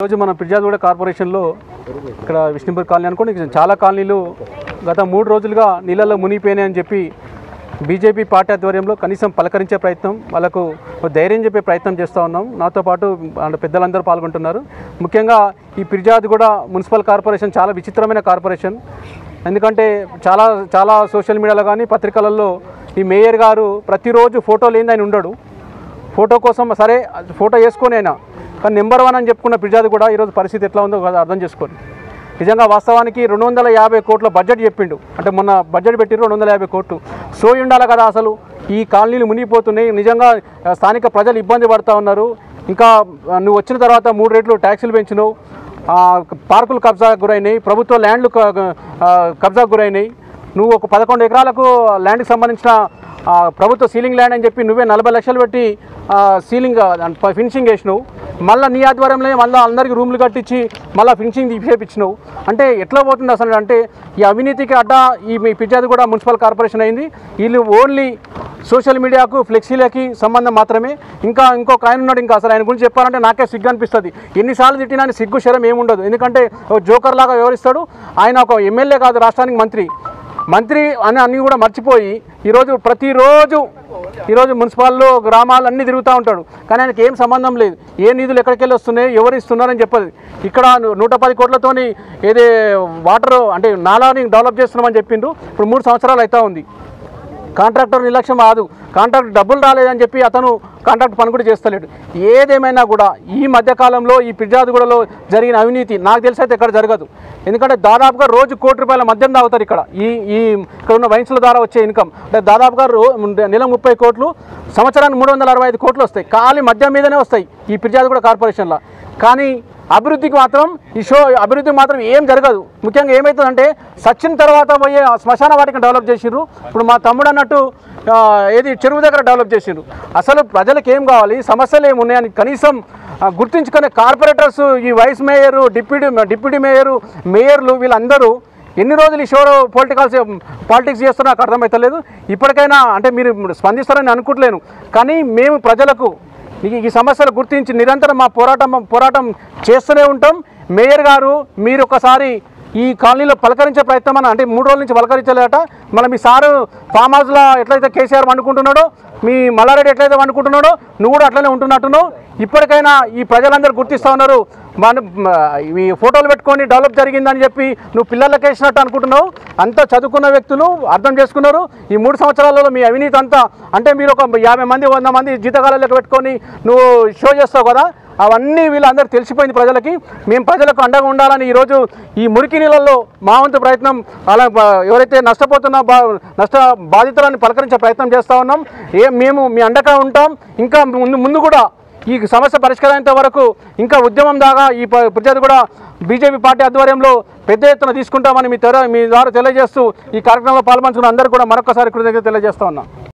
రోజు మన పిర్జాదగూడ కార్పొరేషన్లో ఇక్కడ విష్ణుపూర్ కాలనీ అనుకోండి చాలా కాలనీలు గత మూడు రోజులుగా నీళ్ళలో మునిగిపోయినాయి అని చెప్పి బీజేపీ పార్టీ ఆధ్వర్యంలో కనీసం పలకరించే ప్రయత్నం వాళ్ళకు ఒక ధైర్యం చెప్పే ప్రయత్నం చేస్తూ ఉన్నాం నాతో పాటు అంటే పెద్దలందరూ పాల్గొంటున్నారు ముఖ్యంగా ఈ పిర్జాద్ కూడా మున్సిపల్ కార్పొరేషన్ చాలా విచిత్రమైన కార్పొరేషన్ ఎందుకంటే చాలా చాలా సోషల్ మీడియాలో కానీ పత్రికలలో ఈ మేయర్ గారు ప్రతిరోజు ఫోటో లేని ఆయన ఉండడు ఫోటో కోసం సరే ఫోటో వేసుకొని అయినా కానీ నెంబర్ వన్ అని చెప్పుకున్న పిర్జాది కూడా ఈరోజు పరిస్థితి ఎట్లా ఉందో కాదు అర్థం చేసుకోండి నిజంగా వాస్తవానికి రెండు వందల యాభై కోట్ల బడ్జెట్ చెప్పిండు అంటే మొన్న బడ్జెట్ పెట్టిరు రెండు వందల యాభై కోట్లు సోయి ఉండాలి కదా అసలు ఈ కాలనీలు మునిగిపోతున్నాయి నిజంగా ఆ, స్థానిక ప్రజలు ఇబ్బంది పడుతూ ఉన్నారు ఇంకా ఆ, నువ్వు వచ్చిన తర్వాత మూడు రేట్లు ట్యాక్సీలు పెంచినావు ఆ, పార్కులు కబ్జాకు గురైనాయి ప్రభుత్వ ల్యాండ్లు క- ఆ, కబ్జాకు గురైనాయి నువ్వు ఒక పదకొండు ఎకరాలకు ల్యాండ్కి సంబంధించిన ఆ, ప్రభుత్వ సీలింగ్ ల్యాండ్ అని చెప్పి నువ్వే నలభై లక్షలు పెట్టి ఆ, సీలింగ్ ఆ, ప- ఫినిషింగ్ వేసినావు మళ్ళీ నీ ఆధ్వర్యంలో మళ్ళీ అందరికీ రూమ్లు కట్టించి మళ్ళీ ఫినిషింగ్ తీసేపించినావు అంటే ఎట్లా పోతుంది అసలు అంటే ఈ అవినీతికి అడ్డ ఈ మీ పిజ్జాది కూడా మున్సిపల్ కార్పొరేషన్ అయింది వీళ్ళు ఓన్లీ సోషల్ మీడియాకు ఫ్లెక్సీలకి సంబంధం మాత్రమే ఇంకా ఇంకొక ఆయన ఉన్నాడు ఇంకా అసలు ఆయన గురించి చెప్పాలంటే నాకే సిగ్గు అనిపిస్తుంది ఎన్నిసార్లు తిట్టినా ఆయన సిగ్గు శరం ఏముండదు ఎందుకంటే ఒక జోకర్ లాగా వ్యవహరిస్తాడు ఆయన ఒక ఎమ్మెల్యే కాదు రాష్ట్రానికి మంత్రి మంత్రి అని అన్ని కూడా మర్చిపోయి ఈరోజు ప్రతిరోజు ఈరోజు మున్సిపాల్లో గ్రామాలు అన్నీ తిరుగుతూ ఉంటాడు కానీ ఆయనకి ఏం సంబంధం లేదు ఏ నిధులు ఎక్కడికి వెళ్ళి వస్తున్నాయి ఎవరు ఇస్తున్నారని చెప్పదు ఇక్కడ ను- నూట పది కోట్లతోని ఏదే వాటర్ అంటే నాలాని డెవలప్ చేస్తున్నామని చెప్పిండ్రు ఇప్పుడు మూడు సంవత్సరాలు అవుతా ఉంది కాంట్రాక్టర్ నిర్లక్ష్యం కాదు కాంట్రాక్ట్ డబ్బులు రాలేదని చెప్పి అతను కాంట్రాక్ట్ పని కూడా చేస్తలేడు ఏదేమైనా కూడా ఈ మధ్యకాలంలో ఈ పిర్జాదిగూడలో జరిగిన అవినీతి నాకు తెలిసి అయితే ఇక్కడ జరగదు ఎందుకంటే దాదాపుగా రోజు కోటి రూపాయల మద్యం తాగుతారు ఇక్కడ ఈ ఈ ఇక్కడ ఉన్న వైన్స్ల ద్వారా వచ్చే ఇన్కమ్ అంటే దాదాపుగా రో నెల ముప్పై కోట్లు సంవత్సరానికి మూడు వందల అరవై ఐదు కోట్లు వస్తాయి ఖాళీ మద్యం మీదనే వస్తాయి ఈ పిర్జాదిగూడ కార్పొరేషన్లో కానీ అభివృద్ధికి మాత్రం ఈ షో అభివృద్ధికి మాత్రం ఏం జరగదు ముఖ్యంగా ఏమవుతుందంటే సచిన్ తర్వాత పోయే ఆ శ్మశాన వాటికి డెవలప్ చేసిర్రు ఇప్పుడు మా తమ్ముడు అన్నట్టు ఆ, ఏది చెరువు దగ్గర డెవలప్ చేసిర్రు అసలు ప్రజలకు ఏం కావాలి సమస్యలు ఏమున్నాయని కనీసం ఆ, గుర్తించుకునే కార్పొరేటర్స్ ఈ vice mayor deputy deputy mayor మేయర్లు వీళ్ళందరూ ఎన్ని రోజులు ఈ షోలో పొలిటికల్స్ పాలిటిక్స్ చేస్తున్నా నాకు అర్థమవుతలేదు ఇప్పటికైనా అంటే మీరు స్పందిస్తారని అనుకుంటలేను కానీ మేము ప్రజలకు ఈ ఈ సమస్యలు గుర్తించి నిరంతరం మా పోరాటం పోరాటం చేస్తూనే ఉంటాం మేయర్ గారు మీరు ఒకసారి ఈ కాలనీలో పలకరించే ప్రయత్నం అని అంటే మూడు రోజుల నుంచి పలకరించలేట మళ్ళీ మీ సారు ఫామ్ హౌస్లో ఎట్లయితే కేసీఆర్ వండుకుంటున్నాడో మీ మల్లారెడ్డి ఎట్లయితే వండుకుంటున్నాడో నువ్వు కూడా అట్లనే ఉంటున్నట్టున్నావు ఇప్పటికైనా ఈ ప్రజలందరూ గుర్తిస్తూ ఉన్నారు మన మ- ఈ ఫోటోలు పెట్టుకొని డెవలప్ జరిగిందని చెప్పి నువ్వు పిల్లలకి వేసినట్టు అనుకుంటున్నావు అంతా చదువుకున్న వ్యక్తులు అర్థం చేసుకున్నారు ఈ మూడు సంవత్సరాలలో మీ అవినీతి అంతా అంటే మీరు ఒక యాభై మంది వంద మంది జీతకాలకు పెట్టుకొని నువ్వు షో చేస్తావు కదా అవన్నీ వీళ్ళందరూ తెలిసిపోయింది ప్రజలకి మేము ప్రజలకు అండగా ఉండాలని ఈరోజు ఈ మురికి నీళ్ళల్లో మా వంతు ప్రయత్నం అలా బ- ఎవరైతే నష్టపోతున్న బా నష్ట బాధితులని పలకరించే ప్రయత్నం చేస్తూ ఉన్నాం ఏ మేము మీ అండగా ఉంటాం ఇంకా ముందు ముందు కూడా ఈ సమస్య పరిష్కారమైనంత వరకు ఇంకా ఉద్యమం దాకా ఈ ప- ప్రజలు కూడా బీజేపీ పార్టీ ఆధ్వర్యంలో పెద్ద ఎత్తున తీసుకుంటామని మీ తెర మీ ద్వారా తెలియజేస్తూ ఈ కార్యక్రమంలో పాల్పంచుకున్న అందరూ కూడా మరొకసారి కృతజ్ఞత తెలియజేస్తా ఉన్నాం